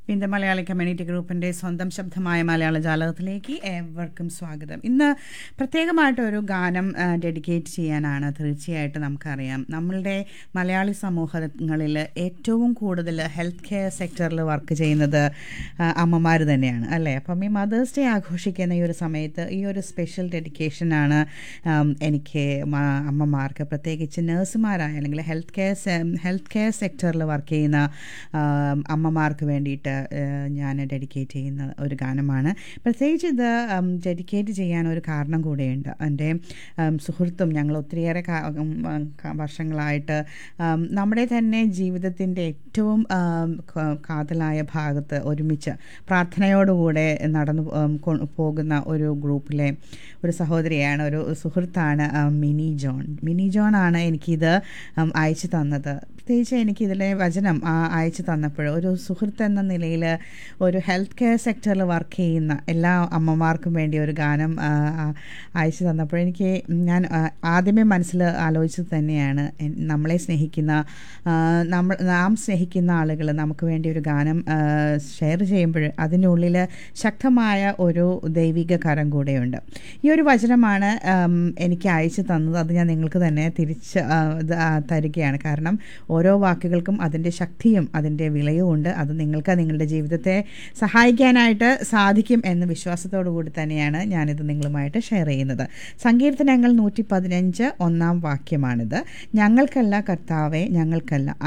വിന്ദ Malayali community ഗ്രൂപ്പിൻ്റെ സ്വന്തം ശബ്ദമായ മലയാള ജാലകത്തിലേക്ക് ഏവർക്കും സ്വാഗതം ഇന്ന് പ്രത്യേകമായിട്ടൊരു ഗാനം ഡെഡിക്കേറ്റ് ചെയ്യാനാണ് തീർച്ചയായിട്ടും നമുക്കറിയാം നമ്മളുടെ മലയാളി സമൂഹങ്ങളിൽ ഏറ്റവും കൂടുതൽ ഹെൽത്ത് കെയർ സെക്ടറിൽ വർക്ക് ചെയ്യുന്നത് അമ്മമാർ തന്നെയാണ് അല്ലേ അപ്പം ഈ മദേഴ്സ് ഡേ ആഘോഷിക്കുന്ന ഈ ഒരു സമയത്ത് ഈ ഒരു സ്പെഷ്യൽ ഡെഡിക്കേഷനാണ് എനിക്ക് മ- അമ്മമാർക്ക് പ്രത്യേകിച്ച് നഴ്സുമാരായ അല്ലെങ്കിൽ ഹെൽത്ത് കെയർ ഹെൽത്ത് കെയർ സെക്ടറിൽ വർക്ക് ചെയ്യുന്ന ആം, അമ്മമാർക്ക് വേണ്ടിയിട്ട് ഏഹ്, ഞാൻ ഡെഡിക്കേറ്റ് ചെയ്യുന്ന ഒരു ഗാനമാണ് പ്രത്യേകിച്ച് ഇത് ഡെഡിക്കേറ്റ് ചെയ്യാൻ ഒരു കാരണം കൂടെയുണ്ട് എൻ്റെ ഉം, സുഹൃത്തും ഞങ്ങൾ ഒത്തിരിയേറെ കാ- ഉം, ഉം, ക- വർഷങ്ങളായിട്ട് ഉം, നമ്മുടെ തന്നെ ജീവിതത്തിൻ്റെ ഏറ്റവും ഉം, ക- കാതലായ ഭാഗത്ത് ഒരുമിച്ച് പ്രാർത്ഥനയോടുകൂടെ നടന്നു ഉം, കൊ- പോകുന്ന ഒരു ഗ്രൂപ്പിലെ ഒരു സഹോദരിയാണ് ഒരു സുഹൃത്താണ് ഉം, മിനി ജോൺ മിനി ജോൺ ആണ് എനിക്കിത് ഉം, അയച്ചു തന്നത് പ്രത്യേകിച്ച് എനിക്കിതിലെ വചനം ആ, അയച്ചു തന്നപ്പോൾ ഒരു സുഹൃത്ത് എന്ന നിലയിൽ ഒരു ഹെൽത്ത് കെയർ സെക്ടറിൽ വർക്ക് ചെയ്യുന്ന എല്ലാ അമ്മമാർക്കും വേണ്ടി ഒരു ഗാനം ആ, ആ, അയച്ചു തന്നപ്പോൾ എനിക്ക് ഞാൻ ആ, ആദ്യമേ മനസ്സിൽ ആലോചിച്ചത് തന്നെയാണ് എൻ- നമ്മളെ സ്നേഹിക്കുന്ന ആ, നമ്മൾ നാം സ്നേഹിക്കുന്ന ആളുകൾ നമുക്ക് വേണ്ടി ഒരു ഗാനം ഷെയർ ചെയ്യുമ്പോൾ അതിനുള്ളിൽ ശക്തമായ ഒരു ദൈവിക കരം കൂടെയുണ്ട് ഈ ഒരു വചനമാണ് ഉം, എനിക്ക് അയച്ചു തന്നത് അത് ഞാൻ നിങ്ങൾക്ക് തന്നെ തിരിച്ച് ആ, ഇത്, ആ, തരികയാണ് കാരണം ഓരോ വാക്കുകൾക്കും അതിൻ്റെ ശക്തിയും അതിൻ്റെ വിലയും ഉണ്ട് അത് നിങ്ങൾക്ക് നിങ്ങളുടെ ജീവിതത്തെ സഹായിക്കാനായിട്ട് സാധിക്കും എന്ന വിശ്വാസത്തോടു കൂടി തന്നെയാണ് ഞാനിത് നിങ്ങളുമായിട്ട് ഷെയർ ചെയ്യുന്നത് സങ്കീർത്തനങ്ങൾ നൂറ്റി പതിനഞ്ച് ഒന്നാം വാക്യമാണിത് ഞങ്ങൾക്കല്ല കർത്താവെ ഞങ്ങൾക്കല്ല